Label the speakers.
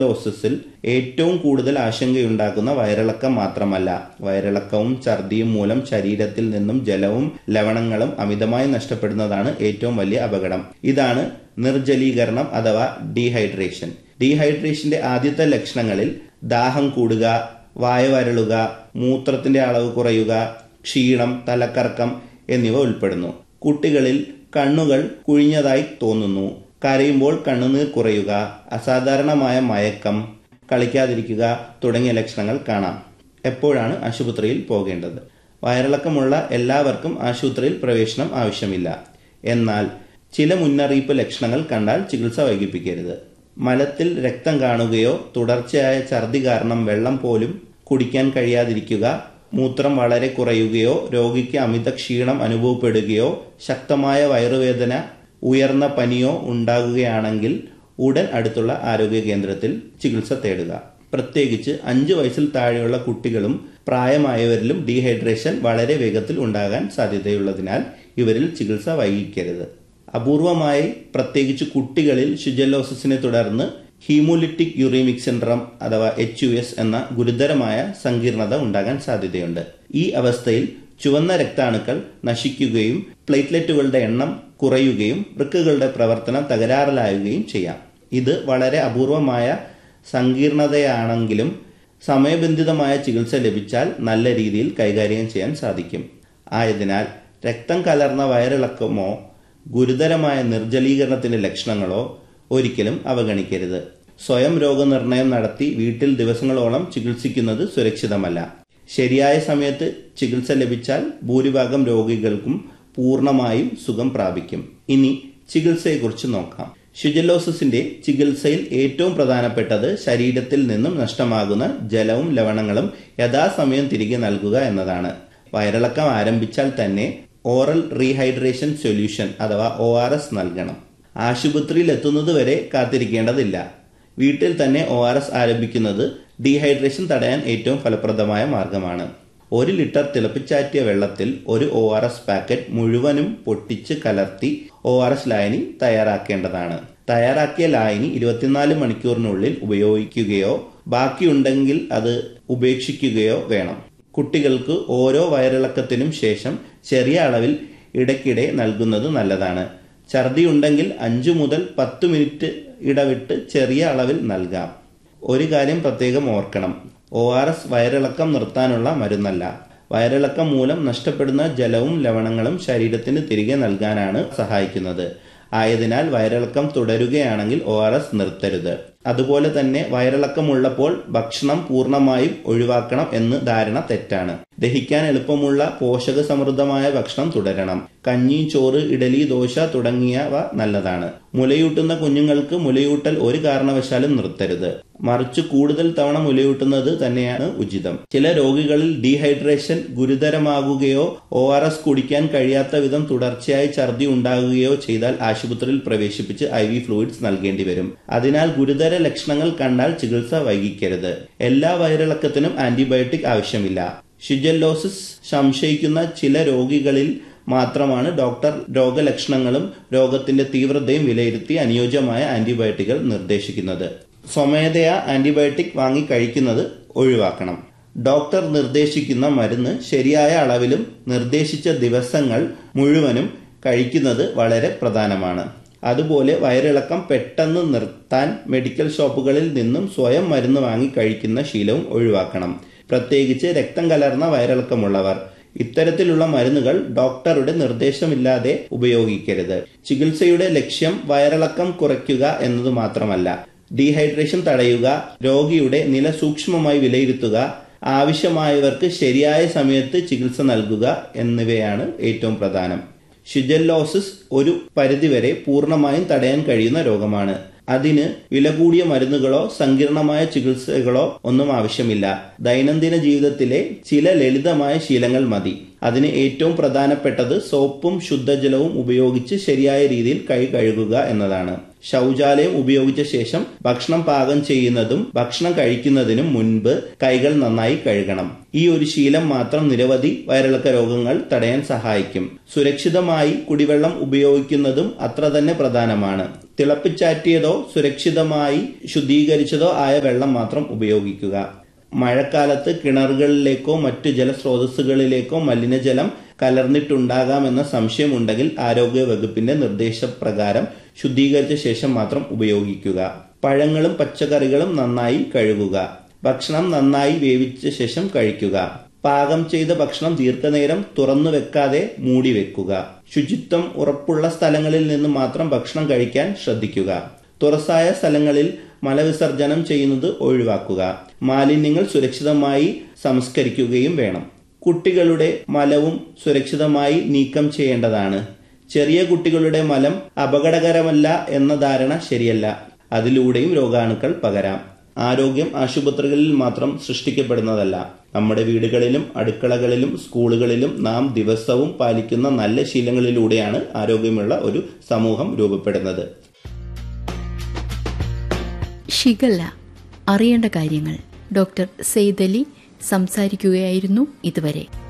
Speaker 1: ഷിഗല്ലോസിസിൽ ഏറ്റവും കൂടുതൽ ആശങ്കയുണ്ടാക്കുന്ന വയറിളക്കം മാത്രമല്ല വയറിളക്കവും ഛർദിയും മൂലം ശരീരത്തിൽ നിന്നും ജലവും ലവണങ്ങളും അമിതമായി നഷ്ടപ്പെടുന്നതാണ് ഏറ്റവും വലിയ അപകടം ഇതാണ് നിർജ്ജലീകരണം അഥവാ ഡീഹൈഡ്രേഷൻ ഡീഹൈഡ്രേഷന്റെ ആദ്യത്തെ ലക്ഷണങ്ങളിൽ ദാഹം കൂടുക വായ വരളുക മൂത്രത്തിന്റെ അളവ് കുറയുക ക്ഷീണം തലക്കറക്കം എന്നിവ ഉൾപ്പെടുന്നു കുട്ടികളിൽ കണ്ണുകൾ കുഴിഞ്ഞതായി തോന്നുന്നു കരയുമ്പോൾ കണ്ണുനീർ കുറയുക അസാധാരണമായ മയക്കം കളിക്കാതിരിക്കുക തുടങ്ങിയ ലക്ഷണങ്ങൾ കാണാം എപ്പോഴാണ് ആശുപത്രിയിൽ പോകേണ്ടത് വയറിളക്കമുള്ള എല്ലാവർക്കും ആശുപത്രിയിൽ പ്രവേശനം ആവശ്യമില്ല എന്നാൽ ചില മുന്നറിയിപ്പ് ലക്ഷണങ്ങൾ കണ്ടാൽ ചികിത്സ വൈകിപ്പിക്കരുത് മലത്തിൽ രക്തം കാണുകയോ തുടർച്ചയായ ഛർദി കാരണം വെള്ളം പോലും കുടിക്കാൻ കഴിയാതിരിക്കുക മൂത്രം വളരെ കുറയുകയോ രോഗിക്ക് അമിത ക്ഷീണം അനുഭവപ്പെടുകയോ ശക്തമായ വയറുവേദന ഉയർന്ന പനിയോ ഉണ്ടാകുകയാണെങ്കിൽ ഉടൻ അടുത്തുള്ള ആരോഗ്യ കേന്ദ്രത്തിൽ ചികിത്സ തേടുക പ്രത്യേകിച്ച് അഞ്ച് വയസ്സിൽ താഴെയുള്ള കുട്ടികളും പ്രായമായവരിലും ഡീഹൈഡ്രേഷൻ വളരെ വേഗത്തിൽ ഉണ്ടാകാൻ സാധ്യതയുള്ളതിനാൽ ഇവരിൽ ചികിത്സ വൈകിക്കരുത് അപൂർവമായി പ്രത്യേകിച്ച് കുട്ടികളിൽ ഷിജലോസിസിനെ തുടർന്ന് ഹീമോലിറ്റിക് യൂറീമിക് സിൻഡ്രം അഥവാ എച്ച് യു എസ് എന്ന ഗുരുതരമായ സങ്കീർണത ഉണ്ടാകാൻ സാധ്യതയുണ്ട് ഈ അവസ്ഥയിൽ ചുവന്ന രക്താണുക്കൾ നശിക്കുകയും പ്ലേറ്റ്ലെറ്റുകളുടെ എണ്ണം കുറയുകയും വൃക്കുകളുടെ പ്രവർത്തനം തകരാറിലാവുകയും ചെയ്യാം ഇത് വളരെ അപൂർവമായ സങ്കീർണതയാണെങ്കിലും സമയബന്ധിതമായ ചികിത്സ ലഭിച്ചാൽ നല്ല രീതിയിൽ കൈകാര്യം ചെയ്യാൻ സാധിക്കും ആയതിനാൽ രക്തം കലർന്ന വയറിളക്കമോ ഗുരുതരമായ നിർജ്ജലീകരണത്തിന്റെ ലക്ഷണങ്ങളോ ഒരിക്കലും അവഗണിക്കരുത് സ്വയം രോഗനിർണയം നടത്തി വീട്ടിൽ ദിവസങ്ങളോളം ചികിത്സിക്കുന്നത് സുരക്ഷിതമല്ല ശരിയായ സമയത്ത് ചികിത്സ ലഭിച്ചാൽ ഭൂരിഭാഗം രോഗികൾക്കും പൂർണ്ണമായും സുഖം പ്രാപിക്കും ഇനി ചികിത്സയെക്കുറിച്ച് നോക്കാം ഷിജലോസിന്റെ ചികിത്സയിൽ ഏറ്റവും പ്രധാനപ്പെട്ടത് ശരീരത്തിൽ നിന്നും നഷ്ടമാകുന്ന ജലവും ലവണങ്ങളും യഥാസമയം തിരികെ നൽകുക എന്നതാണ് വയറിളക്കം ആരംഭിച്ചാൽ തന്നെ ഓറൽ റീഹൈഡ്രേഷൻ സൊല്യൂഷൻ അഥവാ ഒ ആർ എസ് നൽകണം ആശുപത്രിയിൽ എത്തുന്നതുവരെ കാത്തിരിക്കേണ്ടതില്ല വീട്ടിൽ തന്നെ ഒ ആർ എസ് ആരംഭിക്കുന്നത് ഡീഹൈഡ്രേഷൻ തടയാൻ ഏറ്റവും ഫലപ്രദമായ മാർഗമാണ് ഒരു ലിറ്റർ തിളപ്പിച്ചാറ്റിയ വെള്ളത്തിൽ ഒരു ഒ ആർ എസ് പാക്കറ്റ് മുഴുവനും പൊട്ടിച്ച് കലർത്തി ഒ ആർ എസ് ലായനി തയ്യാറാക്കേണ്ടതാണ് തയ്യാറാക്കിയ ലായനി ഇരുപത്തിനാല് മണിക്കൂറിനുള്ളിൽ ഉപയോഗിക്കുകയോ ബാക്കിയുണ്ടെങ്കിൽ അത് ഉപേക്ഷിക്കുകയോ വേണം കുട്ടികൾക്ക് ഓരോ വയറിളക്കത്തിനും ശേഷം ചെറിയ അളവിൽ ഇടയ്ക്കിടെ നൽകുന്നത് നല്ലതാണ് ഛർദി ഉണ്ടെങ്കിൽ അഞ്ചു മുതൽ പത്ത് മിനിറ്റ് ഇടവിട്ട് ചെറിയ അളവിൽ നൽകാം ഒരു കാര്യം പ്രത്യേകം ഓർക്കണം ഒ ആർ എസ് വയറിളക്കം നിർത്താനുള്ള മരുന്നല്ല വയറിളക്കം മൂലം നഷ്ടപ്പെടുന്ന ജലവും ലവണങ്ങളും ശരീരത്തിന് തിരികെ നൽകാനാണ് സഹായിക്കുന്നത് ആയതിനാൽ വയറിളക്കം തുടരുകയാണെങ്കിൽ ഒ ആർ എസ് നിർത്തരുത് അതുപോലെ തന്നെ വയറിളക്കമുള്ളപ്പോൾ ഭക്ഷണം പൂർണ്ണമായും ഒഴിവാക്കണം എന്ന് ധാരണ തെറ്റാണ് ദഹിക്കാൻ എളുപ്പമുള്ള പോഷക സമൃദ്ധമായ ഭക്ഷണം തുടരണം കഞ്ഞി ചോറ് ഇഡലി ദോശ തുടങ്ങിയവ നല്ലതാണ് മുലയൂട്ടുന്ന കുഞ്ഞുങ്ങൾക്ക് മുലയൂട്ടൽ ഒരു കാരണവശാലും നിർത്തരുത് മറിച്ച് കൂടുതൽ തവണ മുലയൂട്ടുന്നത് തന്നെയാണ് ഉചിതം ചില രോഗികളിൽ ഡീഹൈഡ്രേഷൻ ഗുരുതരമാകുകയോ ഒ ആർ എസ് കുടിക്കാൻ കഴിയാത്ത വിധം തുടർച്ചയായി ഛർദി ഉണ്ടാകുകയോ ചെയ്താൽ ആശുപത്രിയിൽ പ്രവേശിപ്പിച്ച് ഐ വി ഫ്ലൂയിഡ്സ് നൽകേണ്ടി വരും അതിനാൽ ഗുരുതര ലക്ഷണങ്ങൾ കണ്ടാൽ ചികിത്സ വൈകിക്കരുത് എല്ലാ വയറിളക്കത്തിനും ആന്റിബയോട്ടിക് ആവശ്യമില്ല ഷിജല്ലോസിസ് സംശയിക്കുന്ന ചില രോഗികളിൽ മാത്രമാണ് ഡോക്ടർ രോഗലക്ഷണങ്ങളും രോഗത്തിന്റെ തീവ്രതയും വിലയിരുത്തി അനുയോജ്യമായ ആന്റിബയോട്ടിക്കുകൾ നിർദ്ദേശിക്കുന്നത് സ്വമേധയാ ആന്റിബയോട്ടിക് വാങ്ങി കഴിക്കുന്നത് ഒഴിവാക്കണം ഡോക്ടർ നിർദ്ദേശിക്കുന്ന മരുന്ന് ശരിയായ അളവിലും നിർദ്ദേശിച്ച ദിവസങ്ങൾ മുഴുവനും കഴിക്കുന്നത് വളരെ പ്രധാനമാണ് അതുപോലെ വയറിളക്കം പെട്ടെന്ന് നിർത്താൻ മെഡിക്കൽ ഷോപ്പുകളിൽ നിന്നും സ്വയം മരുന്ന് വാങ്ങി കഴിക്കുന്ന ശീലവും ഒഴിവാക്കണം പ്രത്യേകിച്ച് രക്തം കലർന്ന വയറിളക്കമുള്ളവർ ഇത്തരത്തിലുള്ള മരുന്നുകൾ ഡോക്ടറുടെ നിർദ്ദേശമില്ലാതെ ഉപയോഗിക്കരുത് ചികിത്സയുടെ ലക്ഷ്യം വയറിളക്കം കുറയ്ക്കുക എന്നത് മാത്രമല്ല ഡീഹൈഡ്രേഷൻ തടയുക രോഗിയുടെ നില സൂക്ഷ്മമായി വിലയിരുത്തുക ആവശ്യമായവർക്ക് ശരിയായ സമയത്ത് ചികിത്സ നൽകുക എന്നിവയാണ് ഏറ്റവും പ്രധാനം ഷിജല്ലോസിസ് ഒരു പരിധിവരെ പൂർണ്ണമായും തടയാൻ കഴിയുന്ന രോഗമാണ് അതിന് വില കൂടിയ മരുന്നുകളോ സങ്കീർണമായ ചികിത്സകളോ ഒന്നും ആവശ്യമില്ല ദൈനംദിന ജീവിതത്തിലെ ചില ലളിതമായ ശീലങ്ങൾ മതി അതിന് ഏറ്റവും പ്രധാനപ്പെട്ടത് സോപ്പും ശുദ്ധജലവും ഉപയോഗിച്ച് ശരിയായ രീതിയിൽ കൈ കഴുകുക എന്നതാണ് ശൗചാലയം ഉപയോഗിച്ച ശേഷം ഭക്ഷണം പാകം ചെയ്യുന്നതും ഭക്ഷണം കഴിക്കുന്നതിനും മുൻപ് കൈകൾ നന്നായി കഴുകണം ഈ ഒരു ശീലം മാത്രം നിരവധി വയറിളക്ക രോഗങ്ങൾ തടയാൻ സഹായിക്കും സുരക്ഷിതമായി കുടിവെള്ളം ഉപയോഗിക്കുന്നതും അത്ര തന്നെ പ്രധാനമാണ് തിളപ്പിച്ചാറ്റിയതോ സുരക്ഷിതമായി ശുദ്ധീകരിച്ചതോ ആയ വെള്ളം മാത്രം ഉപയോഗിക്കുക മഴക്കാലത്ത് കിണറുകളിലേക്കോ മറ്റു ജലസ്രോതസ്സുകളിലേക്കോ മലിനജലം കലർന്നിട്ടുണ്ടാകാമെന്ന സംശയമുണ്ടെങ്കിൽ ആരോഗ്യ വകുപ്പിന്റെ നിർദ്ദേശപ്രകാരം ശുദ്ധീകരിച്ച ശേഷം മാത്രം ഉപയോഗിക്കുക പഴങ്ങളും പച്ചക്കറികളും നന്നായി കഴുകുക ഭക്ഷണം നന്നായി വേവിച്ച ശേഷം കഴിക്കുക പാകം ചെയ്ത ഭക്ഷണം ദീർഘനേരം തുറന്നു വെക്കാതെ മൂടി വെക്കുക ശുചിത്വം ഉറപ്പുള്ള സ്ഥലങ്ങളിൽ നിന്ന് മാത്രം ഭക്ഷണം കഴിക്കാൻ ശ്രദ്ധിക്കുക തുറസായ സ്ഥലങ്ങളിൽ മലവിസർജനം ചെയ്യുന്നത് ഒഴിവാക്കുക മാലിന്യങ്ങൾ സുരക്ഷിതമായി സംസ്കരിക്കുകയും വേണം കുട്ടികളുടെ മലവും സുരക്ഷിതമായി നീക്കം ചെയ്യേണ്ടതാണ് ചെറിയ കുട്ടികളുടെ മലം അപകടകരമല്ല എന്ന ധാരണ ശരിയല്ല അതിലൂടെയും രോഗാണുക്കൾ പകരാം ആരോഗ്യം ആശുപത്രികളിൽ മാത്രം സൃഷ്ടിക്കപ്പെടുന്നതല്ല നമ്മുടെ വീടുകളിലും അടുക്കളകളിലും സ്കൂളുകളിലും നാം ദിവസവും പാലിക്കുന്ന നല്ല ശീലങ്ങളിലൂടെയാണ് ആരോഗ്യമുള്ള ഒരു സമൂഹം രൂപപ്പെടുന്നത്
Speaker 2: ഷിഗല്ല അറിയേണ്ട കാര്യങ്ങൾ ഡോക്ടർ സെയ്ദലി സംസാരിക്കുകയായിരുന്നു ഇതുവരെ